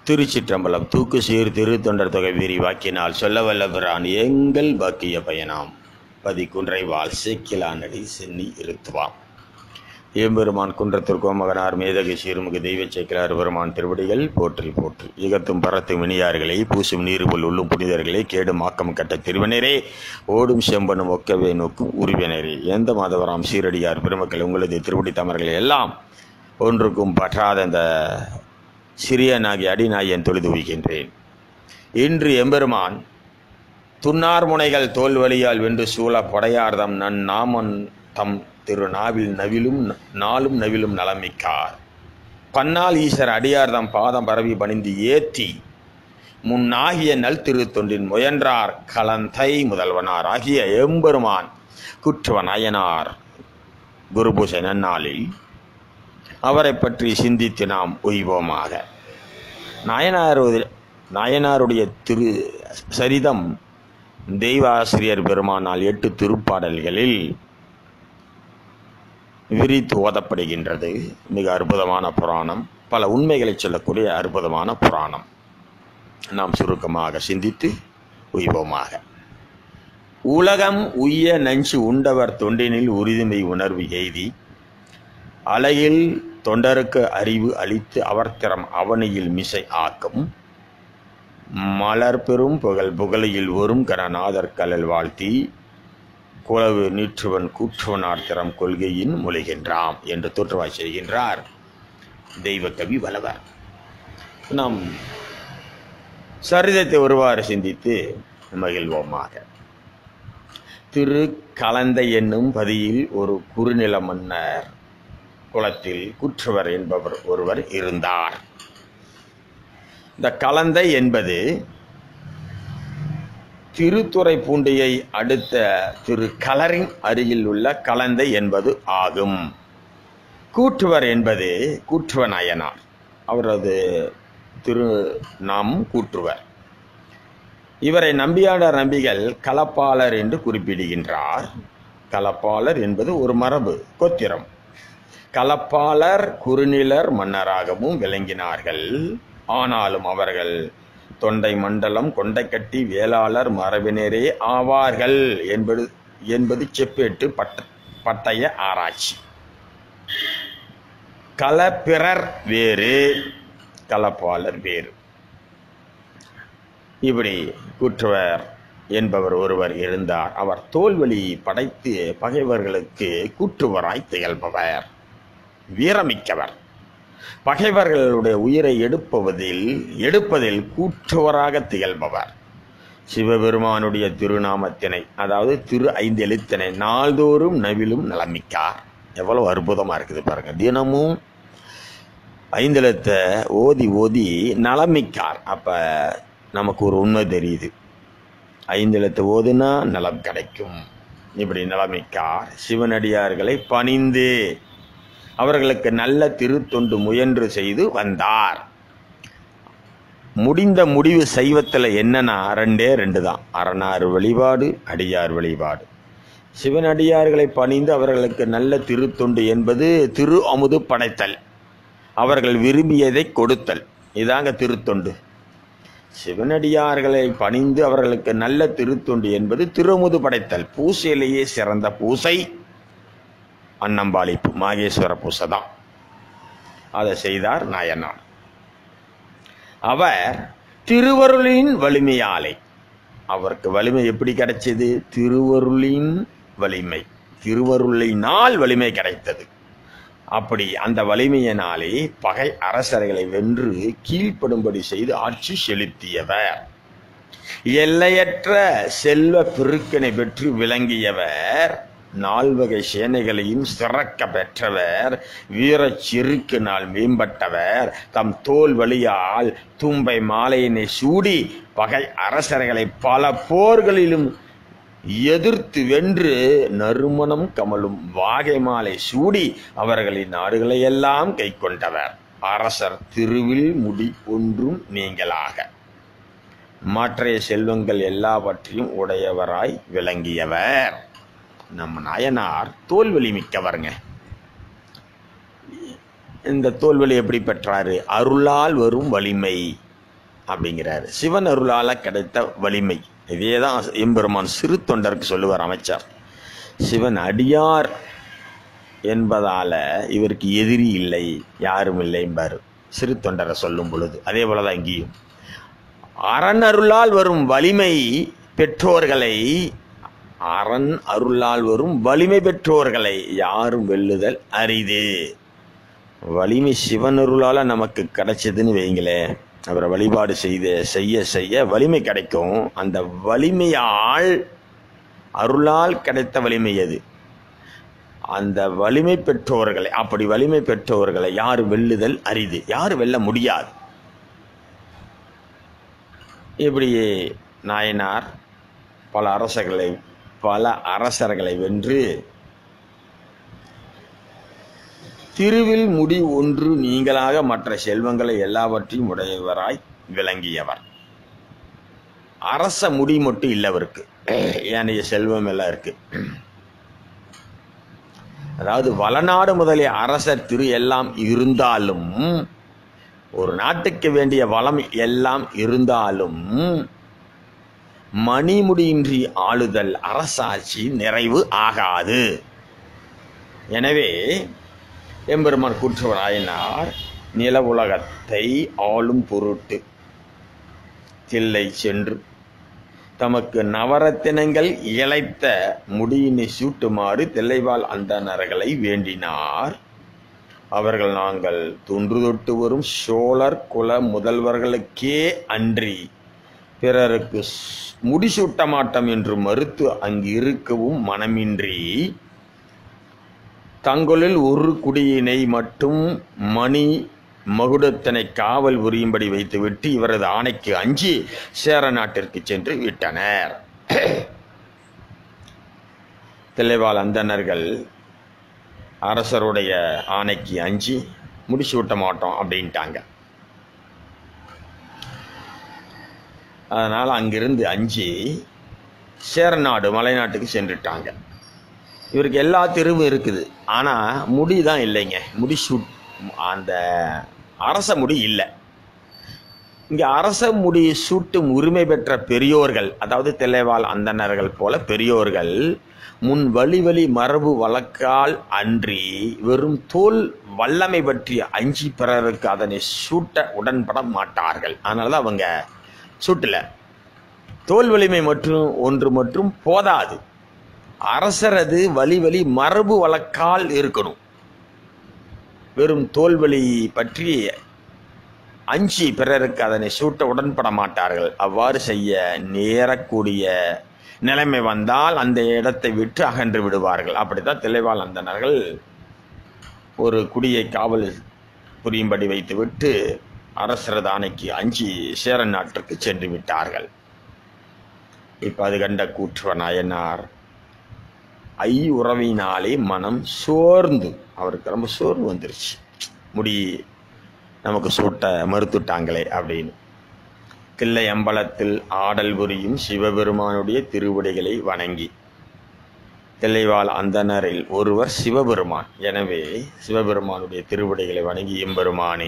திருச்சிற்றம்பலம் தூக்கு சீர் திரு தொண்டர் தொகை விரிவாக்கினால் சொல்ல வல்ல பிரான் எங்கள் பாக்கிய பயனாம் பதி குன்றைவால் சேக்கிலானடி சென்னி இருத்துவாம் ஏம்பெருமான் குன்றத்திற்கோ மகனார் மேதகு சீர்மிகு தெய்வ சேக்கிலார் பெருமான் திருவடிகள் போற்றி போற்றி இகத்தும் பரத்தும் இனியார்களே பூசும் நீருபுல் உள்ளும் புனிதர்களே கேடும் ஆக்கம் கட்ட திருவனரே ஓடும் செம்பனும் ஒக்கவே நோக்கும் உரிவினரே எந்த மாதவராம் சீரடியார் பெருமக்கள் உங்களது திருவடி தமர்களை எல்லாம் ஒன்றுக்கும் பற்றாத இந்த சிறியனாகி அடிநாயன் தொழுது வைக்கின்றேன் இன்று எம்பெருமான் துன்னார் முனைகள் தோல் வழியால் வென்று சூழ படையார்தம் நன் நாமன் தம் திரு நாவில் நவிலும் நாளும் நவிலும் நலமிக்கார் பன்னால் ஈசர் அடியார்தம் பாதம் பரவி பணிந்து ஏத்தி முன்னாகிய நல் திருத்தொண்டின் முயன்றார் கலந்தை முதல்வனார் ஆகிய எம்பெருமான் குற்றவ நயனார் குருபூசை நன்னாளில் அவரை பற்றி சிந்தித்து நாம் உய்வோமாக நாயனார் நாயனாருடைய திரு சரிதம் தெய்வாசிரியர் பெருமானால் எட்டு திருப்பாடல்களில் விரித்து ஓதப்படுகின்றது மிக அற்புதமான புராணம் பல உண்மைகளை சொல்லக்கூடிய அற்புதமான புராணம் நாம் சுருக்கமாக சிந்தித்து உய்வோமாக உலகம் உய்ய நஞ்சு உண்டவர் தொண்டினில் உறுதிமை உணர்வு எய்தி அலையில் தொண்டருக்கு அறிவு அளித்து அவர்த்திறம் அவனியில் மிசை ஆக்கும் மலர் பெரும் புகழ் புகழையில் ஒரும் கணநாதர் கலல் வாழ்த்தி குளவு நீற்றுவன் கூற்றுவனார்த்திறம் கொள்கையின் மொழிகின்றாம் என்று தோற்றுவாய் செய்கின்றார் தெய்வ கவி வளவர் நாம் சரிதத்தை ஒருவாறு சிந்தித்து மகிழ்வோமாக திரு கலந்தை என்னும் பதியில் ஒரு குறுநில மன்னர் குலத்தில் குற்றவர் என்பவர் ஒருவர் இருந்தார் இந்த கலந்தை என்பது திருத்துறை பூண்டியை அடுத்த திரு கலரின் அருகில் உள்ள கலந்தை என்பது ஆகும் கூற்றுவர் என்பது கூற்றுவ நாயனார் அவரது திரு நாம் கூற்றுவர் இவரை நம்பியாளர் நம்பிகள் கலப்பாளர் என்று குறிப்பிடுகின்றார் கலப்பாளர் என்பது ஒரு மரபு கொத்திரம் கலப்பாளர் குறுநிலர் மன்னராகவும் விளங்கினார்கள் ஆனாலும் அவர்கள் தொண்டை மண்டலம் கொண்டைக்கட்டி வேளாளர் மரபினரே ஆவார்கள் என்பது என்பது செப்பேட்டு பட்ட பட்டய ஆராய்ச்சி கலப்பிறர் வேறு கலப்பாளர் வேறு இப்படி குற்றவர் என்பவர் ஒருவர் இருந்தார் அவர் தோல்வழி படைத்து பகைவர்களுக்கு கூற்றுவராய் திகழ்பவர் வீரமிக்கவர் பகைவர்களுடைய உயிரை எடுப்பதில் எடுப்பதில் கூற்றுவராக திகழ்பவர் சிவபெருமானுடைய திருநாமத்தினை அதாவது திரு ஐந்து எழுத்தினை நாள்தோறும் நவிலும் நலமிக்கார் எவ்வளவு அற்புதமா இருக்குது பாருங்க தினமும் ஐந்தெழுத்தை ஓதி ஓதி நலமிக்கார் அப்ப நமக்கு ஒரு உண்மை தெரியுது ஐந்தெழுத்து ஓதுனா நலம் கிடைக்கும் இப்படி நலமிக்கார் சிவனடியார்களை பணிந்து அவர்களுக்கு நல்ல திருத்தொண்டு முயன்று செய்து வந்தார் முடிந்த முடிவு சைவத்தில் என்னன்னா ரெண்டே ரெண்டு தான் அரணார் வழிபாடு அடியார் வழிபாடு சிவனடியார்களை பணிந்து அவர்களுக்கு நல்ல திருத்தொண்டு என்பது திரு அமுது படைத்தல் அவர்கள் விரும்பியதை கொடுத்தல் இதாங்க திருத்தொண்டு சிவனடியார்களை பணிந்து அவர்களுக்கு நல்ல திருத்தொண்டு என்பது திருமுது படைத்தல் பூசையிலேயே சிறந்த பூசை அன்னம்பாளிப்பு மாகேஸ்வர பூசை தான் அதை செய்தார் நாயனார் அவர் திருவருளின் வலிமையாலை அவருக்கு வலிமை எப்படி கிடைச்சது திருவருளின் வலிமை திருவருளினால் வலிமை கிடைத்தது அப்படி அந்த வலிமையினாலே பகை அரசர்களை வென்று கீழ்ப்படும்படி செய்து ஆட்சி செலுத்தியவர் எல்லையற்ற செல்வ பெருக்கினை பெற்று விளங்கியவர் நால்வகை சேனைகளையும் சிறக்க பெற்றவர் வீரச் செருக்கினால் மேம்பட்டவர் தம் தோல் வழியால் தும்பை மாலையினை சூடி பகை அரசர்களை பல போர்களிலும் எதிர்த்து வென்று நறுமணம் கமலும் வாகை மாலை சூடி அவர்களின் நாடுகளை எல்லாம் கை கொண்டவர் அரசர் திருவில் முடி ஒன்றும் நீங்களாக மற்றைய செல்வங்கள் எல்லாவற்றையும் உடையவராய் விளங்கியவர் நம்ம நாயனார் தோல்வெளி மிக்கவருங்க இந்த தோல்வெளி எப்படி பெற்றாரு அருளால் வரும் வலிமை அப்படிங்கிறாரு சிவன் அருளால கிடைத்த வலிமை இதே தான் எம்பெருமான் சிறு தொண்டருக்கு சொல்லுவார் அமைச்சர் சிவன் அடியார் என்பதால இவருக்கு எதிரி இல்லை யாரும் இல்லை என்பார் சிறு தொண்டரை சொல்லும் பொழுது அதே போலதான் இங்கேயும் அரண் அருளால் வரும் வலிமை பெற்றோர்களை அரண் அருளால் வரும் வலிமை பெற்றோர்களை யாரும் வெல்லுதல் அரிது வலிமை சிவன் அருளால நமக்கு கிடைச்சதுன்னு வைங்களேன் அவரை வழிபாடு செய்து செய்ய செய்ய வலிமை கிடைக்கும் அந்த வலிமையால் அருளால் கிடைத்த வலிமை அது அந்த வலிமை பெற்றோர்களை அப்படி வலிமை பெற்றோர்களை யார் வெல்லுதல் அரிது யார் வெல்ல முடியாது இப்படி நாயனார் பல அரசர்களை பல அரசர்களை வென்று திருவில் முடி ஒன்று நீங்களாக மற்ற செல்வங்களை எல்லாவற்றையும் உடையவராய் விளங்கியவர் அரச முடி மட்டும் இல்லை அவருக்கு ஏனைய செல்வம் எல்லாம் இருக்கு அதாவது வளநாடு முதலிய அரசர் திரு எல்லாம் இருந்தாலும் ஒரு நாட்டுக்கு வேண்டிய வளம் எல்லாம் இருந்தாலும் மணிமுடியின்றி ஆளுதல் அரசாட்சி நிறைவு ஆகாது எனவே எம்பெருமான் கூற்றுவராயினார் நில உலகத்தை ஆளும் பொருட்டு தில்லை சென்று தமக்கு நவரத்தினங்கள் இழைத்த முடியினை சூட்டுமாறு தில்லைவாழ் அந்தணர்களை வேண்டினார் அவர்கள் நாங்கள் தொன்று தொட்டு வரும் சோழர் குல முதல்வர்களுக்கே அன்றி பிறருக்கு ஸ்- முடிசூட்ட மாட்டோம் என்று மறுத்து அங்கு இருக்கவும் மனமின்றி தங்களில் ஒரு குடியினை மட்டும் மணி மகுடத்தனை காவல் புரியும்படி வைத்துவிட்டு இவரது ஆணைக்கு அஞ்சி சேர நாட்டிற்கு சென்று விட்டனர் தில்லைவாழ் அந்தணர்கள் அரசருடைய ஆணைக்கு அஞ்சி முடிச்சு விட்ட மாட்டோம் அப்படின்ட்டாங்க அதனால் அங்கிருந்து அஞ்சி சேரநாடு மலைநாட்டுக்கு சென்றுட்டாங்க இவருக்கு எல்லா தெருவும் இருக்குது ஆனால் முடி தான் இல்லைங்க முடி சூட் அந்த அரச முடி இல்லை இங்கே அரச முடி சூட்டும் உரிமை பெற்ற பெரியோர்கள் அதாவது தில்லைவாழ் அந்தணர்கள் போல பெரியோர்கள் முன் வழி வழி மரபு வழக்கால் அன்றி வெறும் தோல் வல்லமை பற்றி அஞ்சி பிறருக்கு அதனை சூட்ட உடன்பட மாட்டார்கள் அதனால தான் அவங்க சூட்டல தோல் வலிமை மற்றும் ஒன்று மற்றும் போதாது அரசரது வழி வழி மரபு வழக்கால் இருக்கணும் வெறும் தோல்வழி பற்றி அஞ்சி பிறருக்கு அதனை சூட்ட உடன்பட மாட்டார்கள் அவ்வாறு செய்ய நேரக்கூடிய நிலைமை வந்தால் அந்த இடத்தை விட்டு அகன்று விடுவார்கள் அப்படித்தான் திளைவாள் அந்தனர்கள் ஒரு குடியை காவல் புரியும்படி வைத்துவிட்டு அரசரது ஆணைக்கு அஞ்சி சேரன் நாட்டிற்கு சென்று விட்டார்கள் இப்ப அது கண்ட கூற்றுவ நாயனார் ஐ உறவினாலே மனம் சோர்ந்து அவருக்கு ரொம்ப சோர்வு வந்துருச்சு முடி நமக்கு சூட்ட மறுத்துட்டாங்களே அப்படின்னு கிள்ளை அம்பலத்தில் ஆடல் புரியும் சிவபெருமானுடைய திருவடிகளை வணங்கி தில்லைவாழ் அந்தனரில் ஒருவர் சிவபெருமான் எனவே சிவபெருமானுடைய திருவடிகளை வணங்கி எம்பெருமானே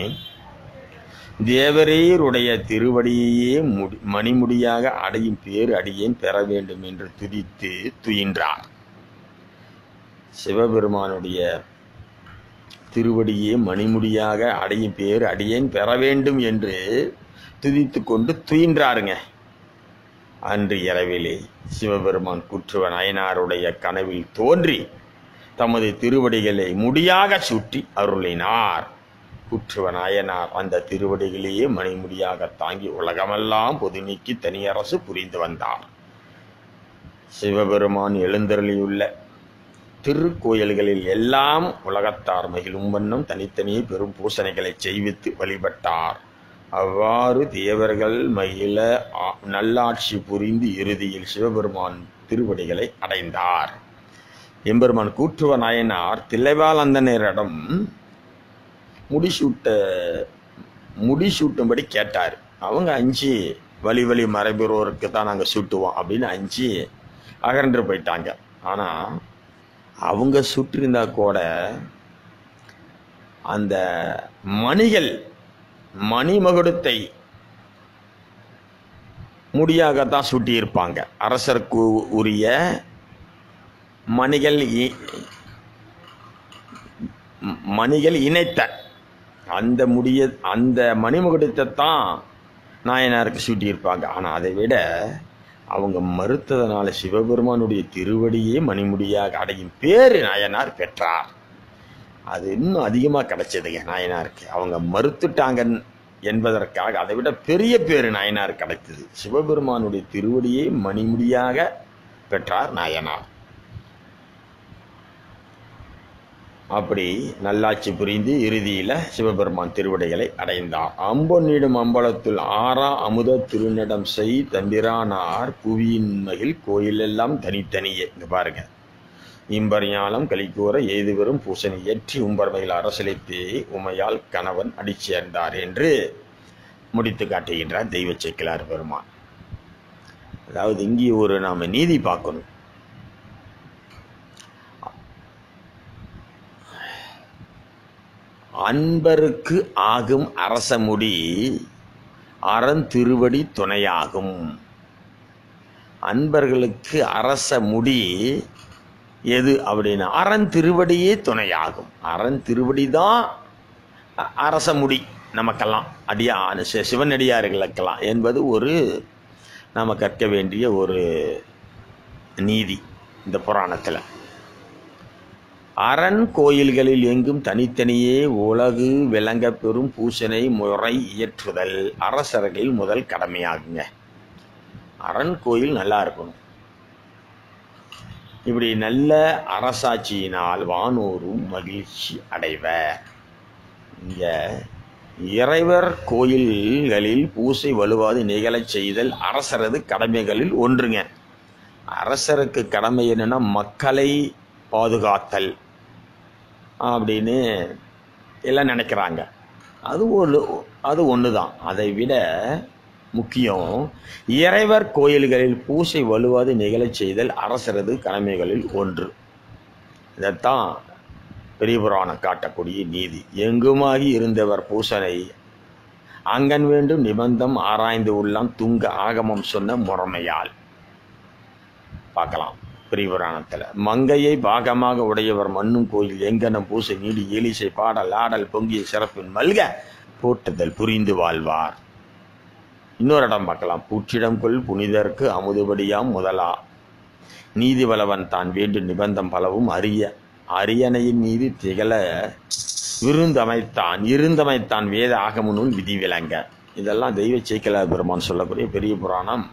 தேவரீருடைய திருவடியையே முடி மணிமுடியாக அடையும் பேர் அடியேன் பெற வேண்டும் என்று துதித்து துயின்றார் சிவபெருமானுடைய திருவடியே மணிமுடியாக அடையும் பேர் அடியேன் பெற வேண்டும் என்று துதித்து கொண்டு துயின்றாருங்க அன்று இரவிலே சிவபெருமான் குற்றுவ நயனாருடைய கனவில் தோன்றி தமது திருவடிகளை முடியாக சுட்டி அருளினார் குற்றுவ நாயனார் அந்த திருவடிகளையே மணிமுடியாக தாங்கி உலகமெல்லாம் பொது நீக்கி தனியரசு புரிந்து வந்தார் சிவபெருமான் எழுந்தருளியுள்ள திருக்கோயில்களில் எல்லாம் உலகத்தார் மகிழும் வண்ணம் தனித்தனியே பெரும் பூசணைகளை செய்வித்து வழிபட்டார் அவ்வாறு தேவர்கள் மகிழ ஆ- நல்லாட்சி புரிந்து இறுதியில் சிவபெருமான் திருவடிகளை அடைந்தார் எம்பெருமான் கூற்றுவ நாயனார் தில்லைவாளந்தனரிடம் முடிசூட்ட முடிசூட்டும்படி கேட்டார் அவங்க அஞ்சு வழி வழி மறைபெறுவோருக்கு தான் நாங்கள் சூட்டுவோம் அப்படின்னு அஞ்சு அகன்று போயிட்டாங்க ஆனால் அவங்க சுற்றிருந்தா கூட அந்த மணிகள் மணிமகுடத்தை முடியாகத்தான் சூட்டியிருப்பாங்க அரசருக்கு உரிய மணிகள் இ- ம- மணிகள் இணைத்த அந்த முடிய அந்த மணிமுகடத்தை தான் நாயனாருக்கு சூட்டியிருப்பாங்க ஆனால் அதை விட அவங்க மறுத்ததனால சிவபெருமானுடைய திருவடியே மணிமுடியாக அடையும் பேர் நாயனார் பெற்றார் அது இன்னும் அதிகமாக கிடைச்சதுங்க நாயனாருக்கு அவங்க மறுத்துட்டாங்க என்பதற்காக அதை விட பெரிய பேர் நாயனார் கிடைத்தது சிவபெருமானுடைய திருவடியே மணிமுடியாக பெற்றார் நாயனார் அப்படி நல்லாட்சி புரிந்து இறுதியில் சிவபெருமான் திருவடிகளை அடைந்தார் அம்பொன்னிடும் அம்பலத்துள் ஆறா அமுத திருநடம் செய் தம்பிரானார் புவியின் மகிழ் கோயிலெல்லாம் தனித்தனியே இங்க பாருங்க இம்பரியாலம் கலிக்கூற ஏதுவரும் பூசணி ஏற்றி உம்பர்மையில் அரசளித்தே உமையால் கணவன் அடிச்சேர்ந்தார் என்று முடித்து காட்டுகின்றார் தெய்வ சேக்கிலார் பெருமான் அதாவது இங்கே ஒரு நாம நீதி பார்க்கணும் அன்பருக்கு ஆகும் அரசமுடி அறந்திருவடி துணையாகும் அன்பர்களுக்கு அரச முடி எது அப்படின்னா அறன் திருவடியே துணையாகும் அறன் திருவடி தான் அ- அரச முடி நமக்கெல்லாம் அடியா சி- சிவனடியார்களுக்கெல்லாம் என்பது ஒரு நாம் கற்க வேண்டிய ஒரு நீதி இந்த புராணத்தில் அரண் கோயில்களில் எங்கும் தனித்தனியே உலகு விளங்கப் பெறும் பூசனை முறை இயற்றுதல் அரசர்களில் முதல் கடமையாகுங்க அரண் கோயில் நல்லா இருக்கணும் இப்படி நல்ல அரசாட்சியினால் வானோரும் மகிழ்ச்சி அடைவர் இங்க இறைவர் கோயில்களில் பூசை வலுவாது நிகழச் செய்தல் அரசரது கடமைகளில் ஒன்றுங்க அரசருக்கு கடமை என்னன்னா மக்களை பாதுகாத்தல் அப்படின்னு எல்லாம் நினைக்கிறாங்க அது ஒரு அது ஒன்று தான் அதை விட முக்கியம் இறைவர் கோயில்களில் பூசை வலுவாது நிகழச் செய்தல் அரசரது கடமைகளில் ஒன்று இதைத்தான் பெரிய புராணம் காட்டக்கூடிய நீதி எங்குமாகி இருந்தவர் பூசனை அங்கன் வேண்டும் நிபந்தம் ஆராய்ந்து உள்ளம் துங்க ஆகமம் சொன்ன முறைமையால் பார்க்கலாம் பெரிய புராணத்தில் மங்கையை பாகமாக உடையவர் மண்ணும் கோயில் எங்கனம் பூசை நீடி எலிசை பாடல் ஆடல் பொங்கிய சிறப்பின் மல்க போட்டுதல் புரிந்து வாழ்வார் இன்னொரு இடம் பார்க்கலாம் பூச்சிடம் கொள் புனிதர்க்கு அமுதுபடியாம் முதலா நீதி வளவன் தான் வேண்டும் நிபந்தம் பலவும் அரிய அரியணையின் மீது திகழ விருந்தமைத்தான் இருந்தமைத்தான் வேத ஆகம நூல் விதி விளங்க இதெல்லாம் தெய்வ சேக்கலா பெருமான் சொல்லக்கூடிய பெரிய புராணம்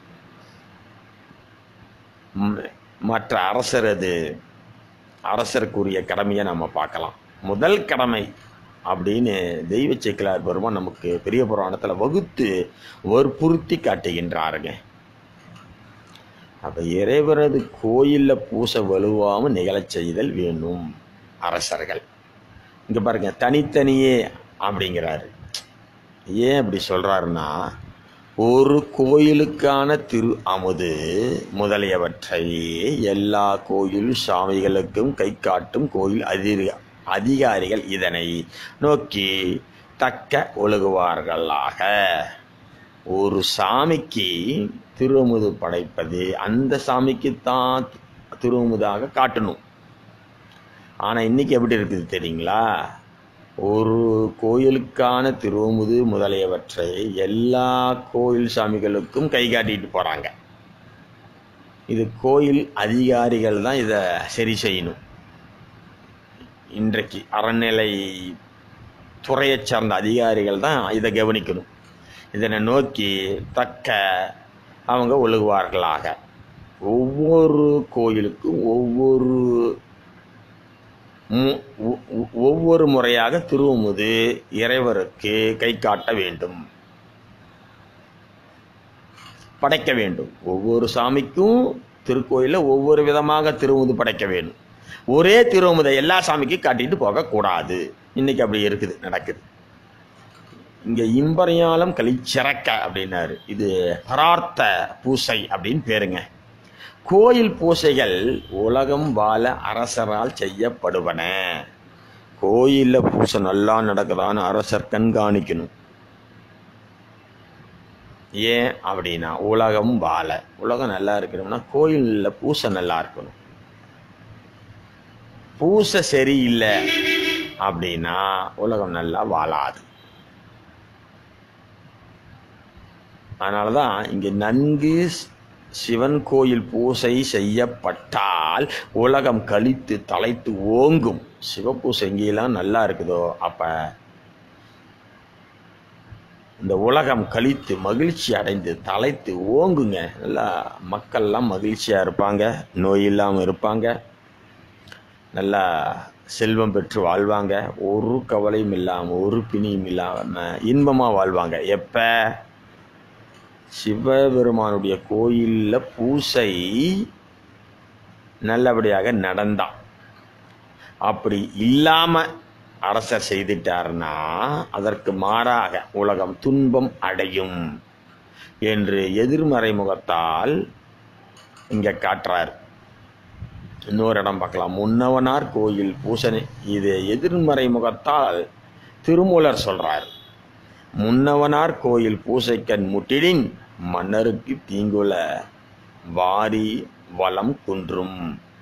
ம், மற்ற அரசரது அரசருக்குரிய கடமையை நம்ம பார்க்கலாம் முதல் கடமை அப்படின்னு தெய்வ சேக்கிலார் பெருமான் நமக்கு பெரிய புராணத்தில் வகுத்து வற்புறுத்தி காட்டுகின்றாருங்க அப்போ இறைவரது கோயிலில் பூசை வலுவாமல் நிகழச் செய்தல் வேணும் அரசர்கள் இங்கே பாருங்க தனித்தனியே அப்படிங்கிறாரு ஏன் அப்படி சொல்றாருன்னா ஒரு கோயிலுக்கான திரு அமுது முதலியவற்றை எல்லா கோயில் சாமிகளுக்கும் கை காட்டும் கோயில் அதிரி அதிகாரிகள் இதனை நோக்கி தக்க ஒழுகுவார்களாக ஒரு சாமிக்கு திருமுது படைப்பது அந்த சாமிக்குத்தான் திருமுதாக காட்டணும் ஆனால் இன்னைக்கு எப்படி இருக்குது தெரியுங்களா ஒரு கோயிலுக்கான திருமுது முதலியவற்றை எல்லா கோயில் சாமிகளுக்கும் கை காட்டிட்டு போகிறாங்க இது கோயில் அதிகாரிகள் தான் இதை சரி செய்யணும் இன்றைக்கு அறநிலை துறையைச் சார்ந்த அதிகாரிகள் தான் இதை கவனிக்கணும் இதனை நோக்கி தக்க அவங்க ஒழுகுவார்களாக ஒவ்வொரு கோயிலுக்கும் ஒவ்வொரு மு- ஒ- ஒ- ஒவ்வொரு முறையாக திருவமுது இறைவருக்கு கை காட்ட வேண்டும் படைக்க வேண்டும் ஒவ்வொரு சாமிக்கும் திருக்கோயிலில் ஒவ்வொரு விதமாக திருமுது படைக்க வேண்டும் ஒரே திருமுதை எல்லா சாமிக்கும் காட்டிட்டு போகக்கூடாது இன்னைக்கு அப்படி இருக்குது நடக்குது இங்கே இம்பரியாலம் கலிச்சிறக்க அப்படின்னாரு இது பரார்த்த பூசை அப்படின்னு பேருங்க கோயில் பூசைகள் உலகம் வாழ அரசரால் செய்யப்படுவன கோயிலில் பூசை நல்லா நடக்குதான்னு அரசர் கண்காணிக்கணும் ஏன் அப்படின்னா உலகம் வாழ உலகம் நல்லா இருக்கணும்னா கோயிலில் பூசை நல்லா இருக்கணும் பூசை சரியில்லை அப்படின்னா உலகம் நல்லா வாழாது அதனால தான் இங்கே நன்கு சிவன் கோயில் பூசை செய்யப்பட்டால் உலகம் கழித்து தலைத்து ஓங்கும் சிவப்பூசை எங்கேயெல்லாம் நல்லா இருக்குதோ அப்போ இந்த உலகம் கழித்து மகிழ்ச்சி அடைந்து தலைத்து ஓங்குங்க நல்லா மக்கள்லாம் மகிழ்ச்சியாக இருப்பாங்க நோய் இல்லாமல் இருப்பாங்க நல்லா செல்வம் பெற்று வாழ்வாங்க ஒரு கவலையும் இல்லாமல் ஒரு பிணியும் இல்லாமல் இன்பமாக வாழ்வாங்க எப்போ சிவபெருமானுடைய கோயிலில் பூசை நல்லபடியாக நடந்தான் அப்படி இல்லாமல் அரசர் செய்துட்டார்னா அதற்கு மாறாக உலகம் துன்பம் அடையும் என்று எதிர்மறை முகத்தால் இங்கே காட்டுறார் இன்னொரு இடம் பார்க்கலாம் முன்னவனார் கோயில் பூசணி இது எதிர்மறை முகத்தால் திருமூலர் சொல்றார் முன்னவனார் கோயில் பூசைக்கண் முட்டிடின் மன்னருக்கு தீங்குல வாரி வளம் குன்றும்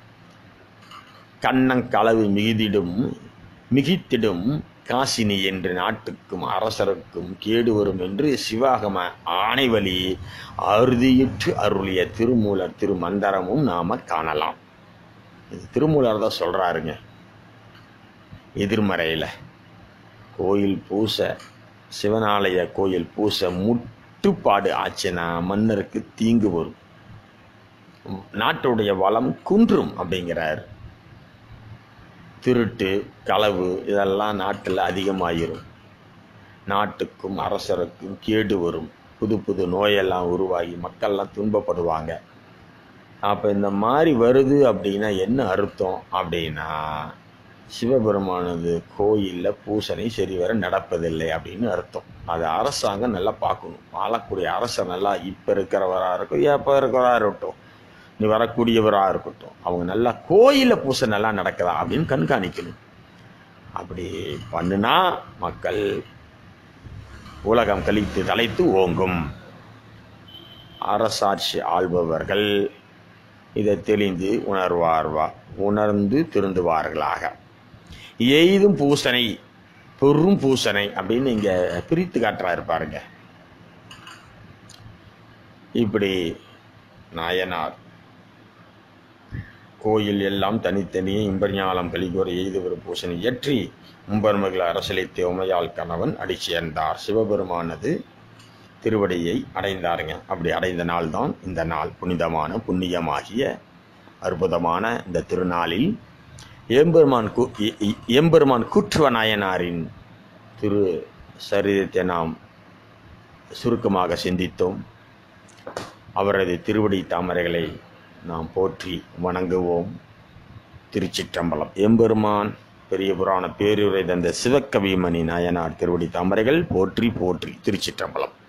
கண்ணங்களவு மிகுதிடும் மிகித்திடும் காசினி என்று நாட்டுக்கும் அரசருக்கும் கேடு வரும் என்று சிவாகம ஆணைவழி அறுதியுற்று அருளிய திருமூலர் திருமந்தரமும் நாம காணலாம் இது திருமூலர் தான் சொல்றாருங்க எதிர்மறையில் கோயில் பூசை சிவனாலய கோயில் பூசை முட்டுப்பாடு ஆச்சுன்னா மன்னருக்கு தீங்கு வரும் நாட்டுடைய வளம் குன்றும் அப்படிங்கிறார் திருட்டு களவு இதெல்லாம் நாட்டில் அதிகமாயிரும் நாட்டுக்கும் அரசருக்கும் கேடு வரும் புது புது நோயெல்லாம் உருவாகி மக்கள்லாம் துன்பப்படுவாங்க அப்போ இந்த மாதிரி வருது அப்படின்னா என்ன அர்த்தம் அப்படின்னா சிவபெருமானது கோயிலில் பூசணை சரிவர நடப்பதில்லை அப்படின்னு அர்த்தம் அது அரசாங்கம் நல்லா பார்க்கணும் ஆளக்கூடிய அரசர் நல்லா இப்போ இருக்கிறவராக இருக்கும் எப்போ இருக்கிறவராக இருக்கட்டும் நீ வரக்கூடியவராக இருக்கட்டும் அவங்க நல்லா கோயிலில் பூசை நல்லா நடக்குதா அப்படின்னு கண்காணிக்கணும் அப்படி பண்ணுனா மக்கள் உலகம் கழித்து தலைத்து ஓங்கும் அரசாட்சி ஆள்பவர்கள் இதை தெளிந்து உணர்வார்வா உணர்ந்து திருந்துவார்களாக எய்தும் பூசனை பெரும் பூசனை அப்படின்னு இங்க பிரித்து காட்டுறாரு பாருங்க இப்படி நாயனார் கோயில் எல்லாம் தனித்தனியே இம்பர்ஞாலம் கலிகோரை எய்துவர் பூசனை இயற்றி மும்பர்மகள் அரசளித்த உமையால் கணவன் அடி சேர்ந்தார் சிவபெருமானது திருவடியை அடைந்தாருங்க அப்படி அடைந்த நாள் தான் இந்த நாள் புனிதமான புண்ணியமாகிய அற்புதமான இந்த திருநாளில் எம்பெருமான் கு எ- எ- எம்பெருமான் கூற்றுவ நாயனாரின் திரு சரிதத்தை நாம் சுருக்கமாக சிந்தித்தோம் அவரது திருவடி தாமரைகளை நாம் போற்றி வணங்குவோம் திருச்சிற்றம்பலம் எம்பெருமான் பெரிய புராண பேருரை தந்த சிவக்கவிமணி நாயனார் திருவடி தாமரைகள் போற்றி போற்றி திருச்சிற்றம்பலம்